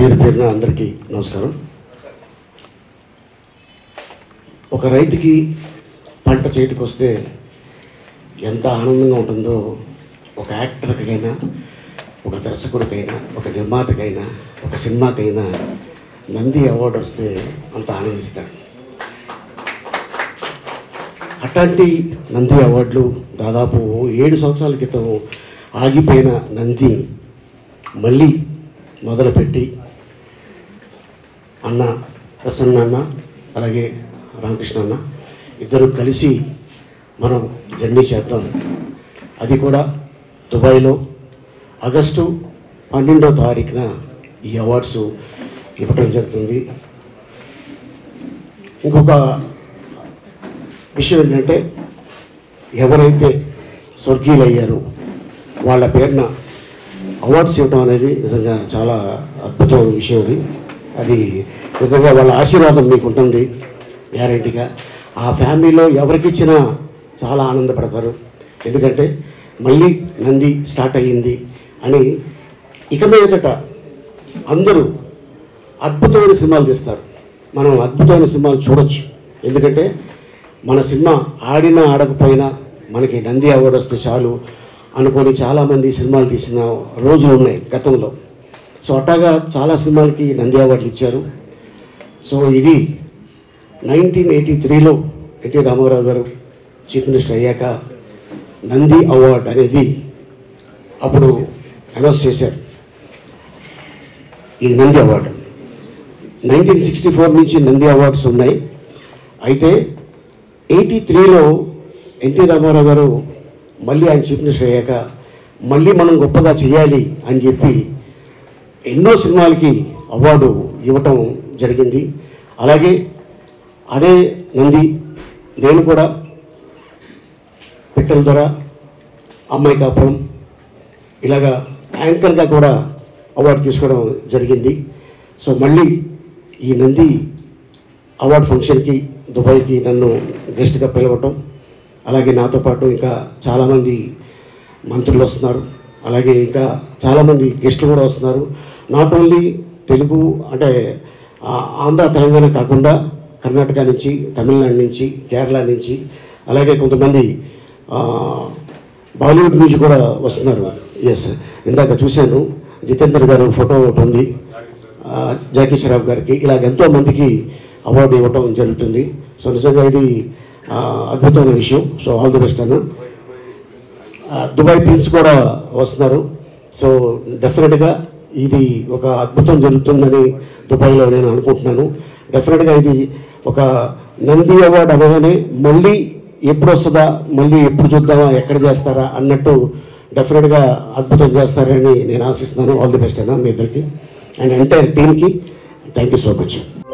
పేరు పేరున అందరికీ నమస్కారం ఒక రైతుకి పంట చేతికి వస్తే ఎంత ఆనందంగా ఉంటుందో ఒక యాక్టర్కైనా ఒక దర్శకుడికైనా ఒక నిర్మాతకైనా ఒక సినిమాకైనా నంది అవార్డు వస్తే అంత ఆనందిస్తాడు అట్లాంటి నంది అవార్డులు దాదాపు ఏడు సంవత్సరాల క్రితం ఆగిపోయిన నంది మళ్ళీ మొదలుపెట్టి అన్న ప్రసన్న అన్న అలాగే రామకృష్ణ అన్న ఇద్దరు కలిసి మనం జర్నీ చేద్దాం అది కూడా దుబాయ్లో ఆగస్టు పన్నెండో తారీఖున ఈ అవార్డ్స్ ఇవ్వటం జరుగుతుంది ఇంకొక విషయం ఏంటంటే ఎవరైతే స్వర్గీయులయ్యారో వాళ్ళ పేరున అవార్డ్స్ ఇవ్వడం అనేది నిజంగా చాలా అద్భుతమైన విషయం అది అది నిజంగా వాళ్ళ ఆశీర్వాదం మీకు ఉంటుంది గ్యారెంటీగా ఆ ఫ్యామిలీలో ఎవరికి ఇచ్చినా చాలా ఆనందపడతారు ఎందుకంటే మళ్ళీ నంది స్టార్ట్ అయ్యింది అని ఇక మీదట అందరూ అద్భుతమైన సినిమాలు తీస్తారు మనం అద్భుతమైన సినిమాలు చూడొచ్చు ఎందుకంటే మన సినిమా ఆడినా ఆడకపోయినా మనకి నంది అవార్డు వస్తే చాలు అనుకొని చాలామంది సినిమాలు తీసిన రోజులు ఉన్నాయి గతంలో సో అట్టాగా చాలా సినిమాలకి నంది అవార్డులు ఇచ్చారు సో ఇది నైన్టీన్ ఎయిటీ త్రీలో ఎన్టీ రామారావు గారు చీఫ్ మినిస్టర్ అయ్యాక నంది అవార్డ్ అనేది అప్పుడు అనౌన్స్ చేశారు ఇది Nandi award nineteen sixty four నుంచి నంది అవార్డ్స్ ఉన్నాయి అయితే ఎయిటీ త్రీలో ఎన్టీ రామారావు గారు మళ్ళీ ఆయన చీఫ్ మినిస్టర్ అయ్యాక మళ్ళీ మనం గొప్పగా చేయాలి అని చెప్పి ఎన్నో సినిమాలకి అవార్డు ఇవ్వటం జరిగింది అలాగే అదే నంది నేను కూడా పిట్టల ద్వారా అమ్మాయి కాపురం ఇలాగా యాంకర్గా కూడా అవార్డు తీసుకోవడం జరిగింది సో మళ్ళీ ఈ నంది అవార్డు ఫంక్షన్కి దుబాయ్కి నన్ను గెస్ట్గా పిలవటం అలాగే నాతో పాటు ఇంకా చాలామంది మంత్రులు వస్తున్నారు అలాగే ఇంకా చాలామంది గెస్టులు కూడా వస్తున్నారు నాట్ ఓన్లీ తెలుగు అంటే ఆ, ఆంధ్ర తెలంగాణ కాకుండా కర్ణాటక నుంచి తమిళనాడు నుంచి కేరళ నుంచి అలాగే కొంతమంది ఆ, బాలీవుడ్ నుంచి కూడా వస్తున్నారు ఎస్ ఇందాక చూశాను జితేందర్ గారు ఫోటో ఒకటి ఉంది ఆ, జాకీ షరాఫ్ గారికి ఇలాగ ఎంతో మందికి అవార్డు ఇవ్వటం జరుగుతుంది సో నిజంగా ఇది ఆ, అద్భుతమైన విషయం సో ఆల్ ది బెస్ట్ అన్న ఆ, దుబాయ్ ప్రిన్స్ కూడా వస్తున్నారు సో డెఫినెట్గా ఇది ఒక అద్భుతం జరుగుతుందని దుబాయ్లో నేను అనుకుంటున్నాను డెఫినెట్గా ఇది ఒక నంది అవార్డు అనగానే మళ్ళీ ఎప్పుడు వస్తుందా మళ్ళీ ఎప్పుడు చూద్దామా ఎక్కడ చేస్తారా అన్నట్టు డెఫినెట్గా అద్భుతం చేస్తారని నేను ఆశిస్తున్నాను ఆల్ ది బెస్ట్ అన్న మీ ఇద్దరికి అండ్ ఎంటైర్ టీమ్కి థ్యాంక్ యూ సో మచ్